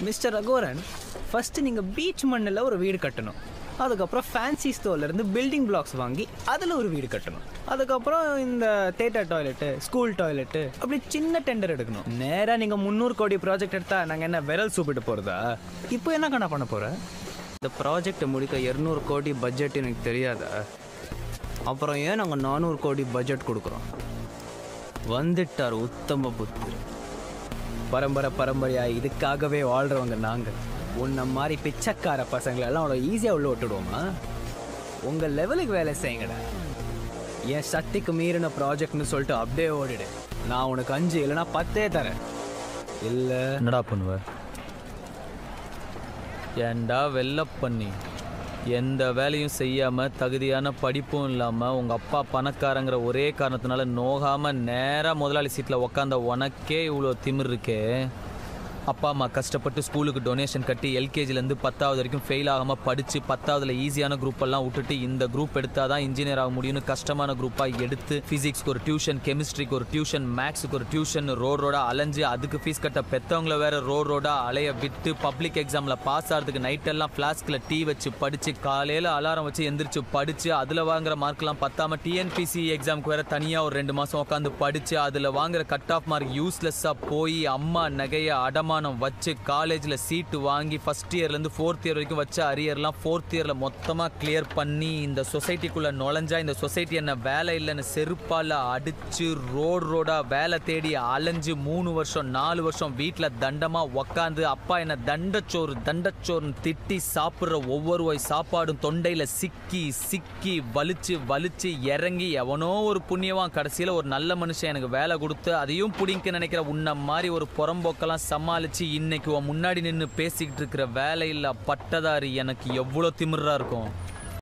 mister ரகோரன் first நீங்கள் beach மண்ணில் ஒரு வீடு கட்டணும் அதுக்கப்புறம் ஃபேன்சி ஸ்டோர்லேருந்து பில்டிங் பிளாக்ஸ் வாங்கி அதில் ஒரு வீடு கட்டணும் அதுக்கப்புறம் இந்த தேட்டர் டாய்லெட்டு ஸ்கூல் டாய்லெட்டு அப்படி சின்ன டெண்டர் எடுக்கணும் நேராக நீங்கள் முந்நூறு கோடி ப்ராஜெக்ட் எடுத்தால் நாங்கள் என்ன விரல் சூப்பிட்டு போகிறதா இப்போ என்ன கண்ணா பண்ண போகிறேன் இந்த ப்ராஜெக்டை முடிக்க இரநூறு கோடி பட்ஜெட் எனக்கு தெரியாதா அப்புறம் ஏன் நாங்கள் நானூறு கோடி பட்ஜெட் கொடுக்குறோம் வந்துட்டார் உத்தம புத்திர பரம்பரை பரம்பரையா இதுக்காகவே வாழ்றவங்க நாங்கள் உன்ன மாதிரி பிச்சைக்கார பசங்களெல்லாம் அவ்வளோ ஈஸியாக உள்ள விட்டுடுவோமா உங்கள் லெவலுக்கு வேலை செய்யுங்கடா என் சக்திக்கு மீறின ப்ராஜெக்ட்னு சொல்லிட்டு அப்படியே ஓடிடு நான் உனக்கு அஞ்சு இல்லைன்னா பத்தே தரேன் இல்லை என்னடா பண்ணுவ ஏன்டா வெள்ள பண்ணி எந்த வேலையும் செய்யாம தகுதியான படிப்பும் இல்லாம உங்க அப்பா பணக்காரங்கிற ஒரே காரணத்தினால நோகாம நேரா முதலாளி சீட்ல உக்காந்த உனக்கே இவ்வளோ திமிர் இருக்கே அப்பா அம்மா கஷ்டப்பட்டு ஸ்கூலுக்கு டொனேஷன் கட்டி எல்கேஜிலேருந்து பத்தாவது வரைக்கும் ஃபெயில் ஆகாமல் படித்து பத்தாவதுல ஈஸியான குரூப் எல்லாம் விட்டுட்டு இந்த குரூப் எடுத்தால் தான் இன்ஜினியர் ஆக முடியும்னு கஷ்டமான குரூப்பாக எடுத்து ஃபிசிக்ஸ்க்கு ஒரு டியூஷன் கெமிஸ்ட்ரிக்கு ஒரு டியூஷன் மேக்ஸுக்கு ஒரு டியூஷன் ரோட் ரோடாக அலைஞ்சு அதுக்கு ஃபீஸ் கட்ட பெற்றவங்கள வேற ரோட் ரோடாக அலைய விட்டு பப்ளிக் எக்ஸாமில் பாஸ் ஆகிறதுக்கு நைட்டெல்லாம் ஃப்ளாஸ்கில் டீ வச்சு படித்து காலையில் அலாரம் வச்சு எந்திரிச்சு படித்து அதில் வாங்குற மார்க்லாம் பத்தாம டிஎன்பிசி எக்ஸாமுக்கு வேற தனியாக ஒரு ரெண்டு மாதம் உட்காந்து படித்து அதில் வாங்குற கட் ஆஃப் மார்க் யூஸ்லெஸ்ஸாக போய் அம்மா நகைய அடமானம் வச்சு காலேஜில் சீட்டு வாங்கி ஃபர்ஸ்ட் இயர்லேருந்து ஃபோர்த் இயர் வரைக்கும் வச்ச அரியர்லாம் ஃபோர்த் இயரில் மொத்தமாக கிளியர் பண்ணி இந்த சொசைட்டிக்குள்ளே நுழைஞ்சா இந்த சொசைட்டி என்ன வேலை இல்லைன்னு செருப்பால் அடித்து ரோடு ரோடாக வேலை தேடி அலைஞ்சு மூணு வருஷம் நாலு வருஷம் வீட்டில் தண்டமாக உக்காந்து அப்பா என்ன தண்டச்சோறு தண்டச்சோறுன்னு திட்டி சாப்பிட்ற ஒவ்வொரு வாய் சாப்பாடும் தொண்டையில் சிக்கி சிக்கி வலிச்சு வலிச்சு இறங்கி எவனோ ஒரு புண்ணியவான் கடைசியில் ஒரு நல்ல மனுஷன் எனக்கு வேலை கொடுத்து அதையும் பிடிக்க நினைக்கிற உன்ன மாதிரி ஒரு புறம்போக்கெல்லாம் சமாளிச்சு இன்னைக்கு உன் முன்னாடி நின்று பேசிக்கிட்டு இருக்கிற வேலையில்லா பட்டதாரி எனக்கு எவ்வளோ திமிரா இருக்கும்